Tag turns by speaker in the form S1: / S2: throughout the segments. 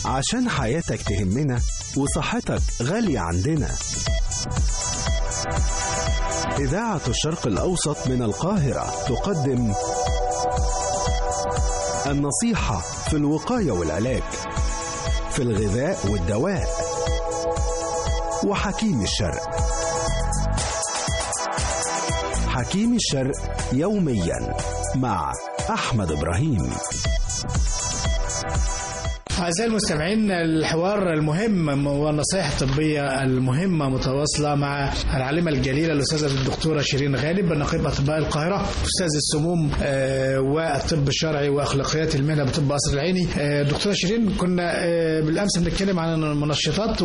S1: عشان حياتك تهمنا وصحتك غالية عندنا إذاعة الشرق الأوسط من القاهرة تقدم النصيحة في الوقاية والعلاج في الغذاء والدواء وحكيم الشرق حكيم الشرق يوميا مع أحمد إبراهيم
S2: أعزائي المستمعين الحوار المهم والنصائح الطبية المهمة متواصلة مع العالمة الجليلة الأستاذة الدكتورة شيرين غالب نقيب أطباء القاهرة أستاذ السموم آه، والطب الشرعي وأخلاقيات المهنة بطب قصر العيني آه، دكتورة شيرين كنا آه، بالأمس بنتكلم عن المنشطات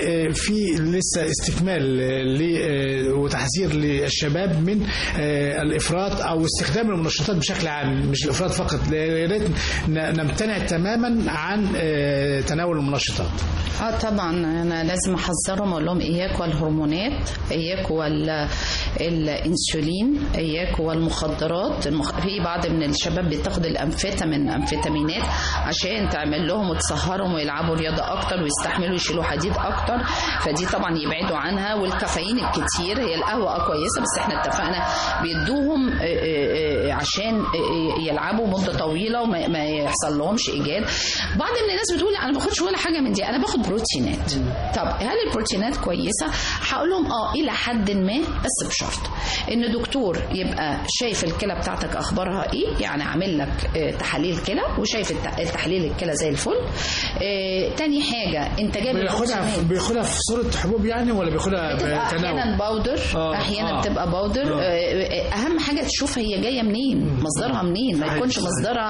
S2: وفي لسه استكمال آه، ل- آه، وتحذير للشباب من آه، الإفراط أو استخدام المنشطات بشكل عام مش الإفراط فقط يا ريت ن- نمتنع تماما عن آه، تناول المنشطات
S3: اه طبعا انا لازم احذرهم اقول لهم اياك والهرمونات اياك وال الانسولين اياك والمخدرات المخ... في بعض من الشباب بتاخد الامفيتامين امفيتامينات عشان تعمل لهم وتسهرهم ويلعبوا رياضه اكتر ويستحملوا يشيلوا حديد اكتر فدي طبعا يبعدوا عنها والكافيين الكتير هي القهوه اه كويسه بس احنا اتفقنا بيدوهم آه، آه، آه، عشان آه، يلعبوا مده طويله وما ما يحصل لهمش ايجاد بعض من الناس بتقول انا ما باخدش ولا حاجه من دي انا باخد بروتينات طب هل البروتينات كويسه هقول لهم اه الى حد ما بس بشرط ان دكتور يبقى شايف الكلى بتاعتك اخبارها ايه يعني عامل لك آه، تحاليل كلى وشايف الت- التحاليل الكلى زي الفل آه، تاني حاجه انت جايب
S2: بياخدها
S3: البروتينات.
S2: بياخدها في صورة حبوب يعني ولا بياخدها
S3: بتبقى احيانا
S2: بتناول؟
S3: باودر
S2: آه،
S3: احيانا
S2: آه.
S3: بتبقى باودر
S2: آه.
S3: آه، اهم حاجه تشوف هي جايه منين مصدرها منين ما
S2: صحيح،
S3: يكونش
S2: صحيح.
S3: مصدرها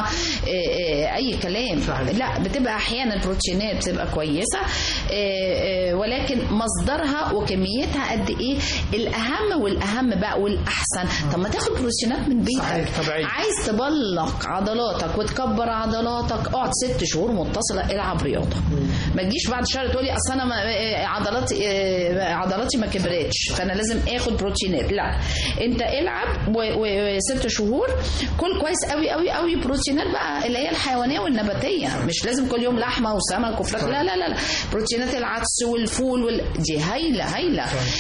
S3: آه، آه، اي كلام
S2: صحيح.
S3: لا بتبقى احيانا البروتينات بتبقى كويسه آه، آه، ولكن مصدرها وكميتها قد ايه الاهم والاهم بقى والاحسن طب ما تاخد بروتينات من بيتك
S2: صحيح، طبيعي.
S3: عايز تبلق عضلاتك وتكبر عضلاتك اقعد ست شهور متصله العب رياضه ما تجيش بعد شهر تقولي اصل انا ما- آه، عضلاتي آه، عضلاتي ما كبرتش فانا لازم اخد بروتينات لا انت العب و- و- وست شهور كل كويس قوي قوي قوي بروتينات بقى اللي هي الحيوانيه والنباتيه مش لازم كل يوم لحمه وسمك وفراخ لا لا لا لا بروتينات العدس والفول وال... دي هايله هايله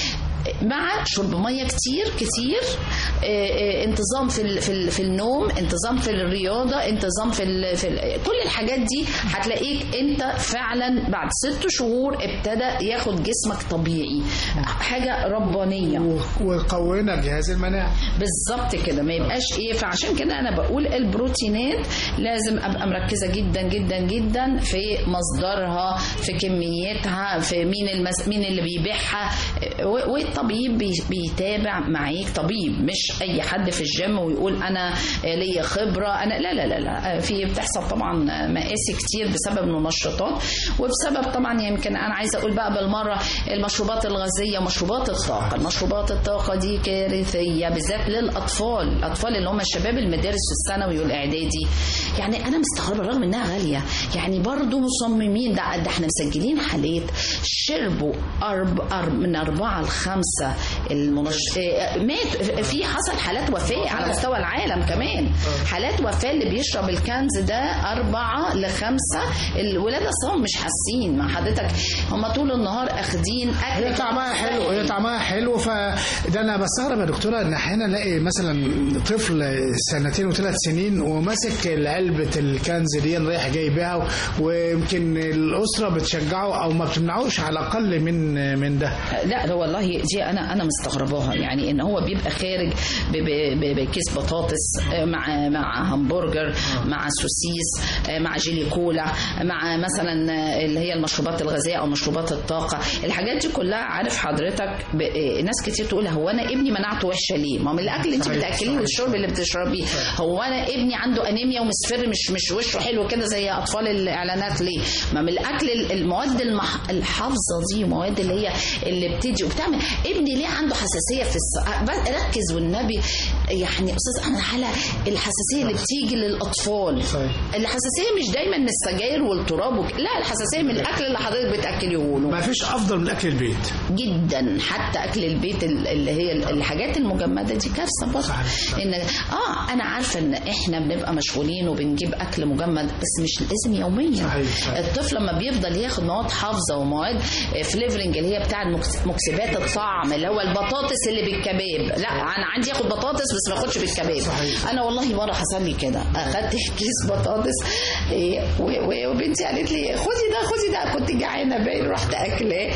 S3: مع شرب ميه كتير كتير آه، آه، انتظام في ال- في ال- في النوم انتظام في الرياضه انتظام في ال في ال كل الحاجات دي هتلاقيك انت فعلا بعد ست شهور ابتدى ياخد جسمك طبيعي حاجه ربانيه
S2: و- وقوينا جهاز المناعة
S3: بالظبط كده ما يبقاش ايه فعشان كده انا بقول البروتينات لازم ابقى مركزه جدا جدا جدا في مصدرها في كميتها في مين المس... مين اللي بيبيعها و- والطبيب بي- بيتابع معاك طبيب مش اي حد في الجيم ويقول انا ليا خبره انا لا لا لا لا في بتحصل طبعا مقاسي كتير بسبب المنشطات وبسبب طبعا يمكن انا عايزه اقول بقى بالمره المشروبات الغازيه ومشروبات الطاقه المشروبات الطاقه دي كارثيه بالذات للاطفال الاطفال اللي هم شباب المدارس الثانوي والاعدادي يعني انا مستغربه رغم انها غاليه يعني برضو مصممين ده, ده احنا مسجلين حالات شربوا أرب أرب من أربعة لخمسة المنش... آه، مات في حصل حالات وفاة على مستوى العالم كمان حالات وفاة اللي بيشرب الكنز ده أربعة لخمسة الولاد أصلا مش حاسين مع حضرتك هم طول النهار أخدين أكل
S2: هي طعمها حلو هي طعمها حلو فده انا بستغرب يا دكتوره ان احيانا الاقي مثلا طفل سنتين وثلاث سنين وماسك علبه الكنز دي رايح جاي بيها ويمكن الاسره بتشجعه او ما بتمنعوش على الاقل من من ده
S3: لا ده والله دي انا انا مستغرباها يعني ان هو بيبقى خارج ب- ب- ب- بكيس بطاطس آه، مع مع همبرجر مع سوسيس آه، مع جيلي كولا مع مثلا آه، اللي هي المشروبات الغازيه او مشروبات الطاقه الحاجات دي كلها عارف حضرتك ب- آه، ناس كتير تقول هو انا ابني مناعته وحشه ليه ما من الاكل اللي انت
S2: صحيح،
S3: بتاكليه
S2: صحيح.
S3: والشرب اللي بتشربيه هو انا ابني عنده انيميا ومصفر مش مش وشه حلو كده زي اطفال الاعلانات ليه ما من الاكل المواد المح... الحافظه دي مواد اللي هي اللي بتدي وبتعمل ابني ليه عنده حساسيه في الص... بس ركز والنبي يعني استاذ انا على الحساسيه اللي بتيجي للاطفال
S2: صحيح.
S3: الحساسيه مش دايما من السجاير والتراب وك... لا الحساسيه من الاكل اللي حضرتك بتاكليه له
S2: ما فيش افضل من اكل البيت
S3: جدا حتى اكل البيت ال- اللي هي ال- الحاجات المجمده دي كارثه برضه
S2: صحيح.
S3: ان اه انا عارفه ان احنا بنبقى مشغولين وبنجيب اكل مجمد بس مش لازم يوميا
S2: صحيح، صحيح.
S3: الطفل لما بيفضل ياخد مواد حافظه ومواد فليفرنج اللي هي بتاع المكس- مكسبات الطعم اللي هو البطاطس اللي بالكباب لا انا عندي اخد بطاطس بس ما اخدش بالكباب
S2: صحيح.
S3: انا والله مره حصل لي كده اخدت كيس بطاطس إيه، و- و- وبنتي قالت لي خدي ده خدي ده كنت جعانه باين رحت اكلاه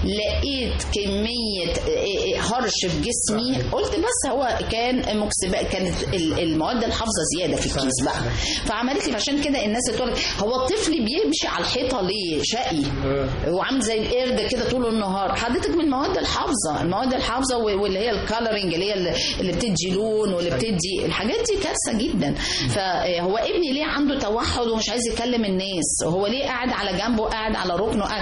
S3: لقيت كميه إيه، إيه، هرش في جسمي قلت بس هو كان مكسبات كانت ال- المواد الحافظه زياده في الكيس بقى فعملت لي عشان كده الناس تقول لك هو الطفل بيمشي على الحيطه ليه شقي وعامل زي القرد كده طول النهار حضرتك من المواد الحافظه المواد الحافظه و- واللي هي الكالرنج اللي هي اللي- اللي بتدي لون واللي بتدي الحاجات دي كارثه جدا فهو ابني ليه عنده توحد ومش عايز يكلم الناس هو ليه قاعد على جنبه قاعد على ركنه قاعد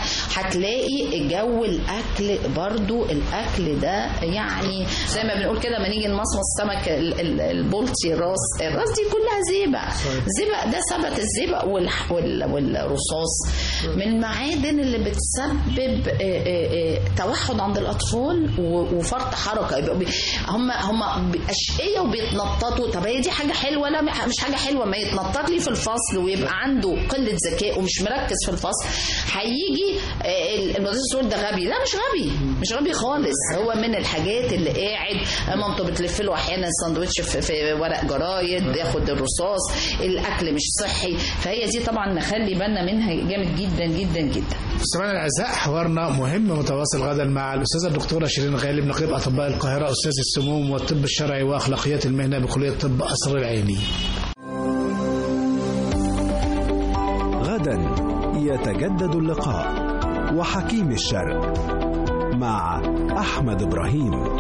S3: هتلاقي جو الاكل برضو الاكل ده يعني زي ما بنقول كده ما نيجي نمصمص سمك ال- ال- البلطي الراس الراس دي كلها زيبق زيبق ده ثبت الزيبق والح- وال- والرصاص من المعادن اللي بتسبب آه، آه، آه، توحد عند الاطفال و- وفرط حركه يبقى بي- هم هم ب- اشقيه وبيتنططوا طب هي دي حاجه حلوه لا مش حاجه حلوه ما يتنطط لي في الفصل ويبقى عنده قله ذكاء ومش مركز في الفصل هيجي آه، ال- المدرس يقول ده غبي لا مش غبي مش غبي خالص هو من الحاجات اللي قاعد مامته بتلف له احيانا ساندوتش في, في ورق جرايد بياخد الرصاص الاكل مش صحي فهي دي طبعا نخلي بالنا منها جامد جدا جدا جدا
S2: مستمعينا الاعزاء حوارنا مهم متواصل غدا مع الاستاذه الدكتوره شيرين غالب نقيب اطباء القاهره استاذ السموم والطب الشرعي واخلاقيات المهنه بكليه الطب قصر العيني
S1: غدا يتجدد اللقاء وحكيم الشرق مع احمد ابراهيم